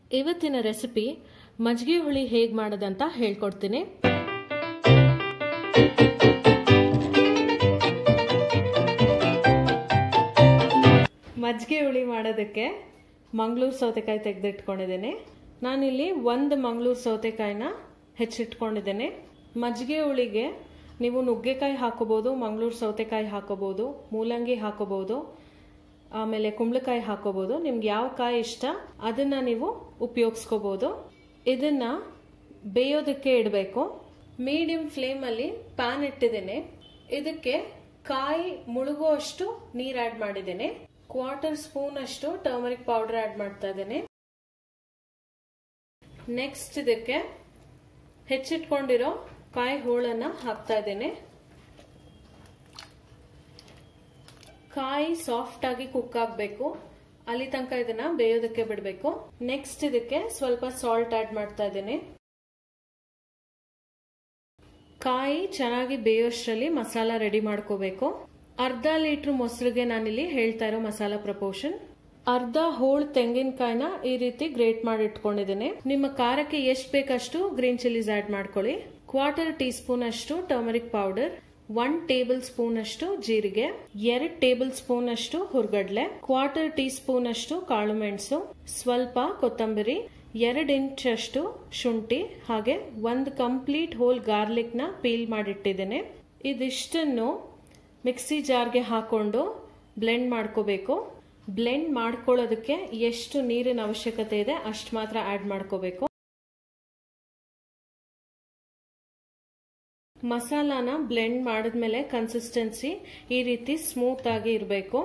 ಇವತ್ತಿನ ರೆಸಿಪಿ ಮಜ್ಜಿಗೆ ಹುಳಿ ಹೇಗೆ ಮಾಡೋದಂತ ಹೇಳ್ಕೊಡ್ತೀನಿ ಮಜ್ಜಿಗೆ ಹುಳಿ ಮಾಡೋದಕ್ಕೆ ಮಂಗಳೂರು ಸೌತೆಕಾಯಿ ತೆಗೆದಿಟ್ಕೊಂಡಿದ್ದೀನಿ ನಾನಿಲ್ಲಿ ಒಂದು ಮಂಗಳೂರು ಸೌತೆಕಾಯಿನ ಹೆಚ್ಚಿಟ್ಕೊಂಡಿದ್ದೇನೆ ಮಜ್ಜಿಗೆ ಹುಳಿಗೆ ನೀವು ನುಗ್ಗೆಕಾಯಿ ಹಾಕೋಬೋದು ಮಂಗಳೂರು ಸೌತೆಕಾಯಿ ಹಾಕೋಬೋದು ಮೂಲಂಗಿ ಹಾಕೋಬೋದು ಆಮೇಲೆ ಕುಂಬಳಕಾಯಿ ಹಾಕೋಬೋದು ನಿಮ್ಗೆ ಯಾವ ಕಾಯಿ ಇಷ್ಟ ಅದನ್ನ ನೀವು ಉಪಯೋಗಿಸ್ಕೋಬೋದು ಇದನ್ನ ಬೇಯೋದಕ್ಕೆ ಇಡಬೇಕು ಮೀಡಿಯಂ ಫ್ಲೇಮಲ್ಲಿ ಪ್ಯಾನ್ ಇಟ್ಟಿದ್ದೇನೆ ಇದಕ್ಕೆ ಕಾಯಿ ಮುಳುಗುವಷ್ಟು ನೀರು ಆಡ್ ಮಾಡಿದ್ದೇನೆ ಕ್ವಾರ್ಟರ್ ಸ್ಪೂನ್ ಅಷ್ಟು ಟರ್ಮರಿಕ್ ಪೌಡರ್ ಆಡ್ ಮಾಡ್ತಾ ಇದ್ದೇನೆ ನೆಕ್ಸ್ಟ್ ಇದಕ್ಕೆ ಹೆಚ್ಚಿಟ್ಕೊಂಡಿರೋ ಕಾಯಿ ಹೋಳನ್ನ ಹಾಕ್ತಾ ಇದ್ದೇನೆ ಕಾಯಿ ಸಾಫ್ಟ್ ಆಗಿ ಕುಕ್ ಆಗಬೇಕು ಅಲ್ಲಿ ತನಕ ಇದನ್ನ ಬೇಯೋದಕ್ಕೆ ಬಿಡಬೇಕು ನೆಕ್ಸ್ಟ್ ಇದಕ್ಕೆ ಸ್ವಲ್ಪ ಸಾಲ್ಟ್ ಆಡ್ ಮಾಡ್ತಾ ಇದ್ದೇನೆ ಕಾಯಿ ಚೆನ್ನಾಗಿ ಬೇಯೋಷ್ಟರಲ್ಲಿ ಮಸಾಲ ರೆಡಿ ಮಾಡ್ಕೋಬೇಕು ಅರ್ಧ ಲೀಟರ್ ಮೊಸರಿಗೆ ನಾನಿಲ್ಲಿ ಹೇಳ್ತಾ ಇರೋ ಮಸಾಲ ಪ್ರಪೋರ್ಷನ್ ಅರ್ಧ ಹೋಳ್ ತೆಂಗಿನಕಾಯಿನ ಈ ರೀತಿ ಗ್ರೇಟ್ ಮಾಡಿ ಇಟ್ಕೊಂಡಿದ್ದೇನೆ ನಿಮ್ಮ ಖಾರಕ್ಕೆ ಎಷ್ಟು ಬೇಕಷ್ಟು ಗ್ರೀನ್ ಚಿಲ್ಲೀಸ್ ಆಡ್ ಮಾಡ್ಕೊಳ್ಳಿ ಕ್ವಾರ್ಟರ್ ಟೀ ಸ್ಪೂನ್ ಅಷ್ಟು turmeric powder one tablespoon ಅಷ್ಟು ಜೀರಿಗೆ ಎರಡ್ ಟೇಬಲ್ ಸ್ಪೂನ್ ಅಷ್ಟು ಹುರ್ಗಡ್ಲೆ ಕ್ವಾರ್ಟರ್ ಟೀ ಸ್ಪೂನ್ ಅಷ್ಟು ಕಾಳು ಮೆಣಸು ಸ್ವಲ್ಪ ಕೊತ್ತಂಬರಿ ಎರಡು ಇಂಚ್ ಅಷ್ಟು ಶುಂಠಿ ಹಾಗೆ ಒಂದು ಕಂಪ್ಲೀಟ್ ಹೋಲ್ ಗಾರ್ಲಿಕ್ ನ ಪೀಲ್ ಮಾಡಿಟ್ಟಿದ್ದೇನೆ ಇದಿಷ್ಟನ್ನು ಮಿಕ್ಸಿ ಜಾರ್ಗೆ ಹಾಕೊಂಡು ಬ್ಲೆಂಡ್ ಮಾಡ್ಕೋಬೇಕು ಬ್ಲೆಂಡ್ ಮಾಡ್ಕೊಳ್ಳೋದಕ್ಕೆ ಎಷ್ಟು ನೀರಿನ ಅವಶ್ಯಕತೆ ಇದೆ ಅಷ್ಟು ಮಾತ್ರ ಆಡ್ ಮಾಡ್ಕೋಬೇಕು ಮಸಾಲಾನ ಬ್ಲೆಂಡ್ ಮಾಡಿದ್ಮೇಲೆ ಕನ್ಸಿಸ್ಟೆನ್ಸಿ ಈ ರೀತಿ ಸ್ಮೂತ್ ಆಗಿ ಇರಬೇಕು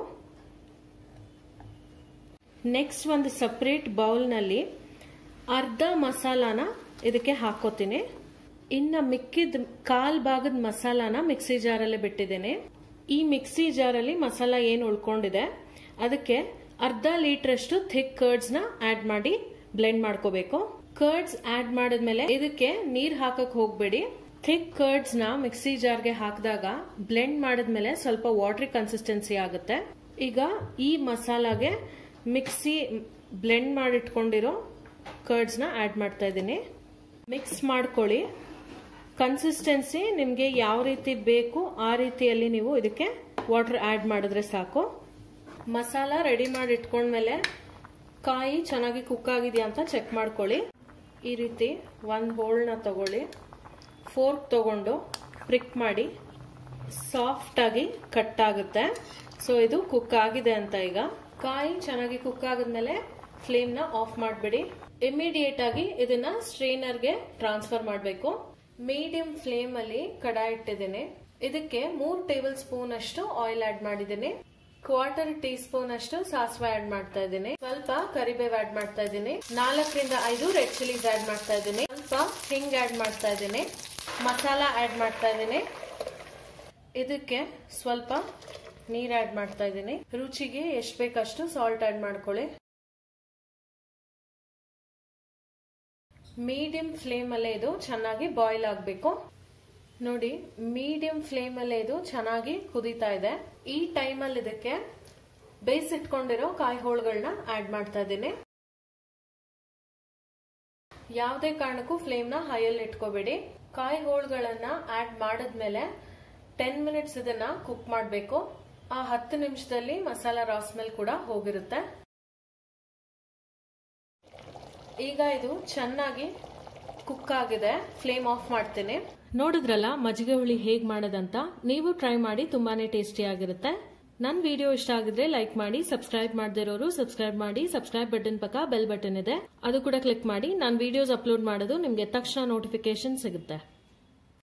ನೆಕ್ಸ್ಟ್ ಒಂದು ಸಪ್ರೇಟ್ ಬೌಲ್ನಲ್ಲಿ ಅರ್ಧ ಮಸಾಲಾನ ಇದಕ್ಕೆ ಹಾಕೋತೀನಿ ಇನ್ನ ಮಿಕ್ಕಿದ ಕಾಲ್ ಭಾಗದ ಮಸಾಲಾನ ಮಿಕ್ಸಿ ಜಾರಲ್ಲೇ ಬಿಟ್ಟಿದ್ದೇನೆ ಈ ಮಿಕ್ಸಿ ಜಾರಲ್ಲಿ ಮಸಾಲ ಏನು ಉಳ್ಕೊಂಡಿದೆ ಅದಕ್ಕೆ ಅರ್ಧ ಲೀಟರ್ ಅಷ್ಟು ಥಿಕ್ ಕರ್ಡ್ಸ್ ನ ಆಡ್ ಮಾಡಿ ಬ್ಲೆಂಡ್ ಮಾಡ್ಕೋಬೇಕು ಕರ್ಡ್ಸ್ ಆಡ್ ಮಾಡಿದ್ಮೇಲೆ ಇದಕ್ಕೆ ನೀರ್ ಹಾಕಕ್ ಹೋಗ್ಬೇಡಿ ಥಿಕ್ ಕರ್ಡ್ಸ್ ನ ಮಿಕ್ಸಿ ಜಾರ್ಗೆ ಹಾಕಿದಾಗ ಬ್ಲೆಂಡ್ ಮಾಡಿದ್ಮೇಲೆ ಸ್ವಲ್ಪ ವಾಟರಿ ಕನ್ಸಿಸ್ಟೆನ್ಸಿ ಆಗುತ್ತೆ ಈಗ ಈ ಮಸಾಲಾಗೆ ಮಿಕ್ಸಿ ಬ್ಲೆಂಡ್ ಮಾಡಿಟ್ಕೊಂಡಿರೋ ಕರ್ಡ್ಸ್ ನ ಆಡ್ ಮಾಡ್ತಾ ಇದ್ದೀನಿ ಮಿಕ್ಸ್ ಮಾಡ್ಕೊಳ್ಳಿ ಕನ್ಸಿಸ್ಟೆನ್ಸಿ ನಿಮಗೆ ಯಾವ ರೀತಿ ಬೇಕು ಆ ರೀತಿಯಲ್ಲಿ ನೀವು ಇದಕ್ಕೆ ವಾಟರ್ ಆಡ್ ಮಾಡಿದ್ರೆ ಸಾಕು ಮಸಾಲ ರೆಡಿ ಮಾಡಿ ಇಟ್ಕೊಂಡ್ಮೇಲೆ ಕಾಯಿ ಚೆನ್ನಾಗಿ ಕುಕ್ ಆಗಿದೆಯಾ ಅಂತ ಚೆಕ್ ಮಾಡ್ಕೊಳ್ಳಿ ಈ ರೀತಿ ಒಂದು ಹೋಳ್ನ ತಗೊಳ್ಳಿ ಫೋರ್ಕ್ ತಗೊಂಡು ಪ್ರಿಕ್ ಮಾಡಿ ಸಾಫ್ಟ್ ಆಗಿ ಕಟ್ ಆಗುತ್ತೆ ಸೊ ಇದು ಕುಕ್ ಆಗಿದೆ ಅಂತ ಈಗ ಕಾಯಿ ಚೆನ್ನಾಗಿ ಕುಕ್ ಆದ್ಮೇಲೆ ಫ್ಲೇಮ್ ನ ಆಫ್ ಮಾಡಬೇಡಿ ಇಮಿಡಿಯೇಟ್ ಆಗಿ ಇದನ್ನ ಸ್ಟ್ರೈನರ್ಗೆ ಟ್ರಾನ್ಸ್ಫರ್ ಮಾಡಬೇಕು ಮೀಡಿಯಂ ಫ್ಲೇಮ್ ಅಲ್ಲಿ ಕಡಾಯಿ ಇಟ್ಟಿದ್ದೇನೆ ಇದಕ್ಕೆ ಮೂರ್ ಟೇಬಲ್ ಸ್ಪೂನ್ ಅಷ್ಟು ಆಯಿಲ್ ಆಡ್ ಮಾಡಿದ್ದೀನಿ ಕ್ವಾರ್ಟರ್ ಟೀ ಸ್ಪೂನ್ ಅಷ್ಟು ಸಾಸಿವೆ ಆಡ್ ಮಾಡ್ತಾ ಇದ್ದೀನಿ ಸ್ವಲ್ಪ ಕರಿಬೇವ್ ಆಡ್ ಮಾಡ್ತಾ ಇದ್ದೀನಿ ನಾಲ್ಕರಿಂದ ಐದು ರೆಡ್ ಚಿಲ್ಲೀಸ್ ಆಡ್ ಮಾಡ್ತಾ ಇದ್ದೀನಿ ಸ್ವಲ್ಪ ಹಿಂಗ್ ಆಡ್ ಮಾಡ್ತಾ ಇದ್ದೀನಿ ಮಸಾಲ ಆಡ್ ಮಾಡ್ತಾ ಇದ್ದೀನಿ ಇದಕ್ಕೆ ಸ್ವಲ್ಪ ನೀರ್ ಆಡ್ ಮಾಡ್ತಾ ಇದ್ದೀನಿ ರುಚಿಗೆ ಎಷ್ಟು ಬೇಕಷ್ಟು ಸಾಲ್ಟ್ ಆಡ್ ಮಾಡ್ಕೊಳ್ಳಿ ಮೀಡಿಯಂ ಫ್ಲೇಮ್ ಅಲ್ಲೇ ಇದು ಚೆನ್ನಾಗಿ ಬಾಯ್ಲ್ ಆಗಬೇಕು ನೋಡಿ ಮೀಡಿಯಂ ಫ್ಲೇಮ್ ಅಲ್ಲೇ ಇದು ಚೆನ್ನಾಗಿ ಕುದೀತಾ ಇದೆ ಈ ಟೈಮಲ್ಲಿ ಇದಕ್ಕೆ ಬೇಯಿಸಿಟ್ಕೊಂಡಿರೋ ಕಾಯಿ ಹೋಳುಗಳನ್ನ ಆಡ್ ಮಾಡ್ತಾ ಇದ್ದೀನಿ ಯಾವುದೇ ಕಾರಣಕ್ಕೂ ಫ್ಲೇಮ್ ನ ಹೈಯಲ್ಲಿ ಇಟ್ಕೋಬೇಡಿ ಕಾಯಿ ಹೋಳುಗಳನ್ನ ಆಡ್ ಮಾಡಿದ್ಮೇಲೆ ಟೆನ್ ಮಿನಿಟ್ಸ್ ಇದನ್ನ ಕುಕ್ ಮಾಡಬೇಕು ಆ ಹತ್ತು ನಿಮಿಷದಲ್ಲಿ ಮಸಾಲ ರಾ ಸ್ಮೆಲ್ ಕೂಡ ಹೋಗಿರುತ್ತೆ ಈಗ ಇದು ಚೆನ್ನಾಗಿ ಕುಕ್ ಆಗಿದೆ ಫ್ಲೇಮ್ ಆಫ್ ಮಾಡ್ತೀನಿ ನೋಡಿದ್ರಲ್ಲ ಮಜ್ಜಿಗೆ ಹುಳಿ ಹೇಗ್ ಮಾಡೋದಂತ ನೀವು ಟ್ರೈ ಮಾಡಿ ತುಂಬಾನೇ ಟೇಸ್ಟಿ ಆಗಿರುತ್ತೆ ನನ್ನ ವಿಡಿಯೋ ಇಷ್ಟ ಆಗಿದ್ರೆ ಲೈಕ್ ಮಾಡಿ ಸಬ್ಸ್ಕ್ರೈಬ್ ಮಾಡದಿರೋರು ಸಬ್ಸ್ಕ್ರೈಬ್ ಮಾಡಿ ಸಬ್ಸ್ಕ್ರೈಬ್ ಬಟನ್ ಪಕ್ಕ ಬೆಲ್ ಬಟನ್ ಇದೆ ಅದು ಕೂಡ ಕ್ಲಿಕ್ ಮಾಡಿ ನಾನು ವಿಡಿಯೋಸ್ ಅಪ್ಲೋಡ್ ಮಾಡೋದು ನಿಮಗೆ ತಕ್ಷಣ ನೋಟಿಫಿಕೇಶನ್ ಸಿಗುತ್ತೆ